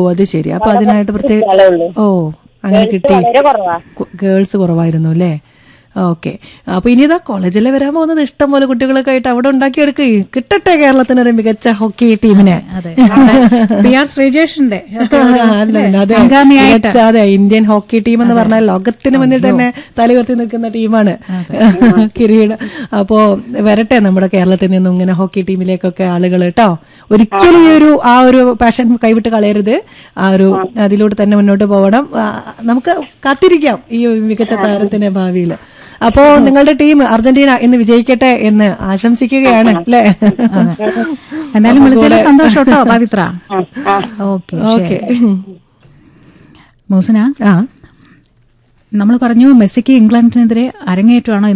അത് ശരി അപ്പൊ അതിനായിട്ട് പ്രത്യേക ആളേ ഉള്ളൂ ഓ അങ്ങനെ കിട്ടി വളരെ കുറവാ ഗേൾസ് കുറവായിരുന്നു അല്ലേ ഓക്കെ അപ്പൊ ഇനി ഇതാ കോളേജിലെ വരാൻ പോകുന്നത് ഇഷ്ടം പോലെ കുട്ടികളൊക്കെ ആയിട്ട് അവിടെ ഉണ്ടാക്കിയെടുക്കുക കിട്ടട്ടെ കേരളത്തിന് ഒരു മികച്ച ഹോക്കി ടീമിനെ അതെ പി ആർ ശ്രീജേഷിന്റെ ഒക്കെ ഒരു, അല്ല, അല്ലേ, അതെ അംഗാമിയായിട്ട് മികച്ച, അതെ ഇന്ത്യൻ ഹോക്കി ടീം എന്ന് പറഞ്ഞാൽ ലോകത്തിന് മുന്നിൽ തന്നെ തലയുയർത്തി നിൽക്കുന്ന ടീമാണ് കിരീടം അപ്പോ വരട്ടെ നമ്മുടെ കേരളത്തിൽ നിന്നും ഇങ്ങനെ ഹോക്കി ടീമിലേക്കൊക്കെ ആളുകൾ കേട്ടോ ഒരിക്കലും ഈ ഒരു ആ ഒരു പാഷൻ കൈവിട്ട് കളയരുത് ആ ഒരു അതിലൂടെ തന്നെ മുന്നോട്ട് പോകണം ആ, നമുക്ക് കാത്തിരിക്കാം ഈ മികച്ച താരത്തിന്റെ ഭാവിയിൽ അപ്പോ നിങ്ങളുടെ ടീം അർജന്റീന ഇന്ന് വിജയിക്കട്ടെ എന്ന് ആശംസിക്കുകയാണ് അല്ലേ എന്തായാലും വിളിച്ചാലും സന്തോഷം കേട്ടോ പവിത്ര ഓക്കെ ഓക്കെ മൂസന ആ നമ്മൾ പറഞ്ഞു മെസ്സിക്ക് ഇംഗ്ലണ്ടിനെതിരെ അരങ്ങേറ്റമാണോ